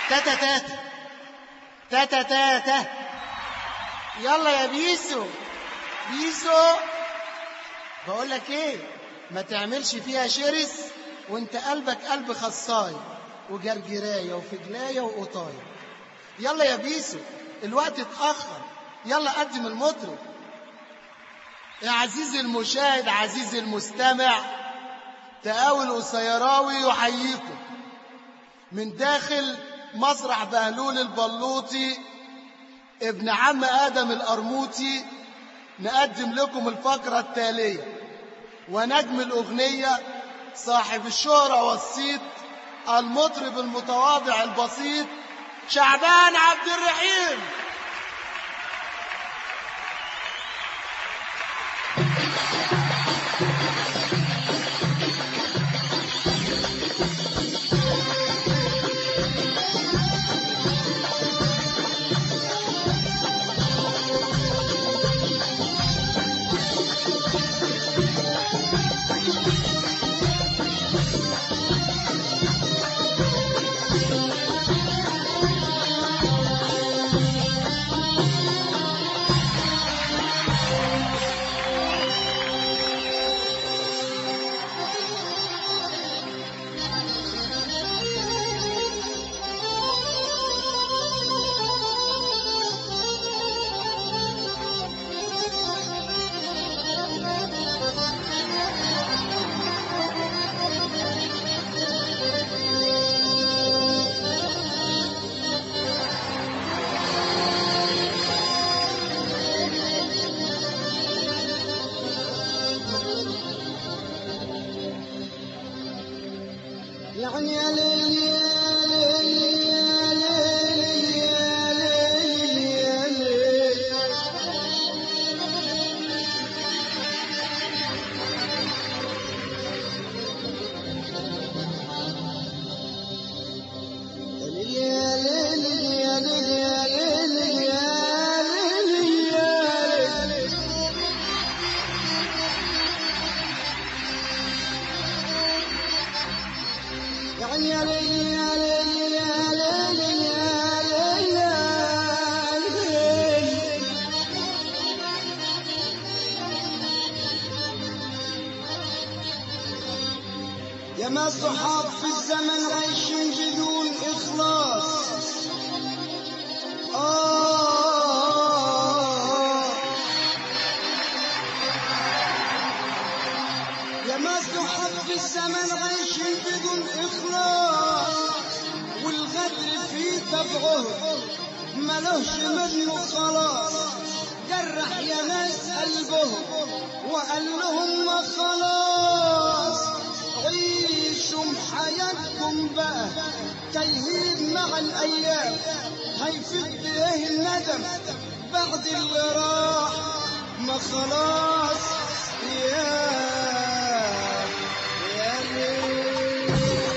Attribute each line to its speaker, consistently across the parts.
Speaker 1: تاتا تاتا تاتا تاتا يلا يا بيسو بيسو بقول لك ايه ما تعملش فيها شرس وانت قلبك قلب خصاي وجرجرايه وفجلايه وقطايه يلا يا بيسو الوقت اتاخر يلا قدم المطرب يا عزيزي المشاهد عزيزي المستمع تقاول قصيراوي يحييكم من داخل مسرح بهلول البلوطي ابن عم آدم الأرموطي نقدم لكم الفقرة التالية ونجم الأغنية صاحب الشهرة والصيت المطرب المتواضع البسيط شعبان عبد الرحيم
Speaker 2: يعني يا ليل يا ليل يا ليل يا ليل يا ليل يا ليل يا ليل يا ليل يا ليل يا ليل يعني يا ليل يا ليل يا ليل يا ليل يا ليل يا ما صحاب في الزمن عايشين بدون إخلاص آه يا ما صحاب في الزمن عايشين بدون إخلاص والغدر في طبعه ملوش منه خلاص جرح يا ناس قلبهم وقال لهم ما خلاص عيشوا حياتكم بقى تيهيد مع الأيام هيفيد ايه الندم بعد اللي راح ما خلاص يا يا ليل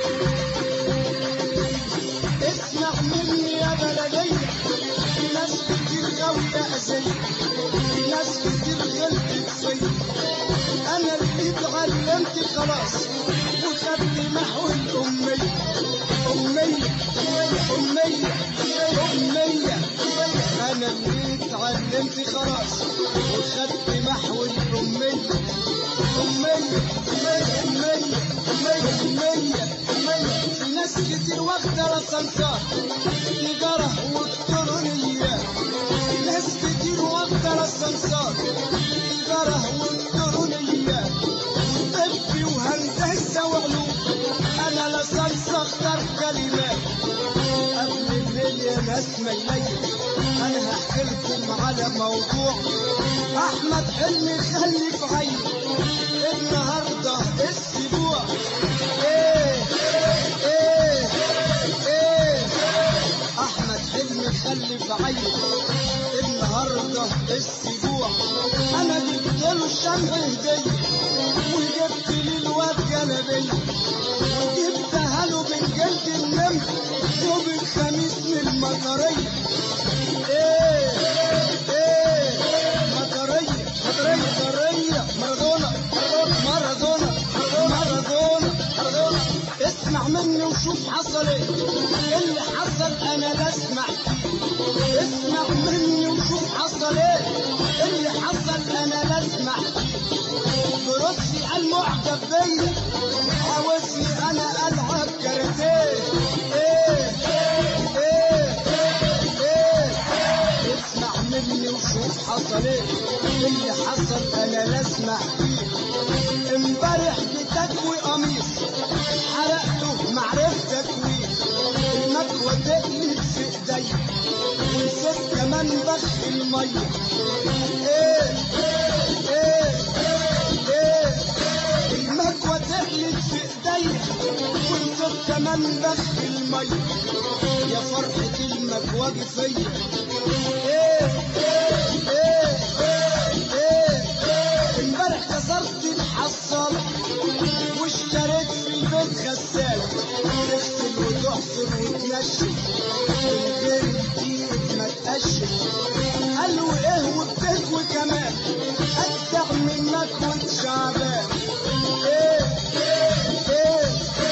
Speaker 2: اسمع مني يا بلدي في ناس كتير غاوية أزلي في ناس كتير غلطت زي أنا اللي اتعلمت خلاص وخدت محو الأمية أمية أمية أمية أنا اللي اتعلمت خلاص وخدت محو الأمية أمية أمية أمية أمية أمية في ناس كتير واخدة السمسار تجارة وإلكترونية في ناس كتير واخدة السمسار تجارة وإلكترونية طب وهندسة وعلوم أنا لا صلصة أختار كلمات قبل الليل يا ناس ميلية أنا هحكي لكم على موضوع أحمد حلمي خلي في عيني النهاردة السبوع إيه إيه إيه أحمد حلمي خلي في عيني النهاردة السبوع أنا جبت له الشمع هدية وجبت لي الواد جلبية وجبتها له من جلد النمر وبالخميس من المطرية ايه ايه مطرية مطرية مطرية مارادونا مارادونا مارادونا مارادونا مارادونا اسمع اسمع مني وشوف حصل ايه اللي حصل انا لا اسمع فيه اسمع مني وشوف حصل ايه اللي حصل انا لا اسمع فيه بروسي قال معجب بيا عاوزني انا العب كاراتيه ايه ايه ايه اسمع مني وشوف حصل ايه اللي حصل انا لا اسمع فيه امبارح بتكوي قميص حرقته معرفت تكويه المكوى تقلت في ايديا ونسيت كمان بخ الميه ايه ايه ايه المكوى تقلت في ايديا ونسيت كمان بخ الميه يا فرحة المكوى فيا ايه ايه ايه ايه امبارح كسرت الحصالة واشتريت في البيت غسالة تغسل وتعصر وتنشف من غير دقيقة ما تقشف قالوا ايه وبتكوي كمان اجدع منك وانت شعبان ايه ايه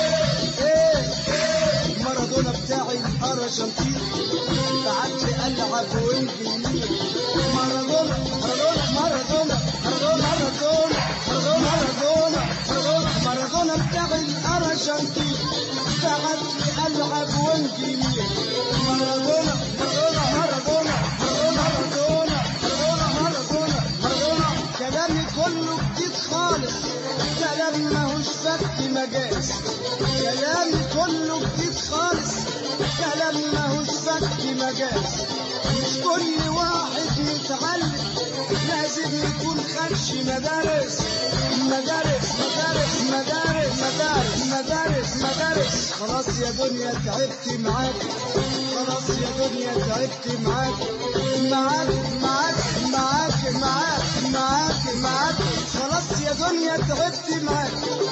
Speaker 2: ايه ايه مارادونا بتاعي الارجنتين بعت لي العب وانجليزي مارادونا مارادونا مارادونا مارادونا مارادونا مارادونا مارادونا مارادونا بتاعي الارجنتين بعت لي العب وانجليزي مارادونا مارادونا مارادونا مارادونا مارادونا مارادونا مارادونا كلامي كله جديد خالص كلام ماهوش فك مجاز كلامي كله جديد خالص كلام ماهوش فك مجاز مش كل واحد متعلم لازم يكون خدش مدارس مدارس مدارس مدارس مدارس مدارس مدارس خلاص يا دنيا تعبت معاك خلاص يا دنيا تعبت معاك معاك معاك معاك معاك معاك معاك خلاص يا دنيا تعبت معاك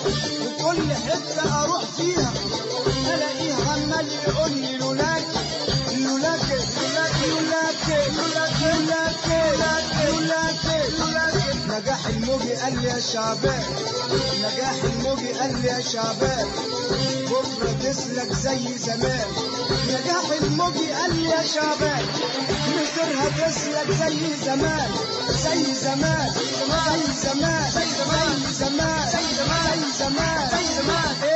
Speaker 2: وكل حتة أروح فيها ألاقيه عمال يقول لي لولاك لولاك لولاك لولاك لولاك لولاك لولاك لولاك نجاح الموجي قال لي يا شعبان نجاح الموجي قال لي يا شعبان بكرة تسلك زي زمان نجاح الموجي قال لي يا شعبان مصيرها تسلك زي زمان زي زمان زي زمان زي زمان زي زمان زي زمان زي زمان زي زمان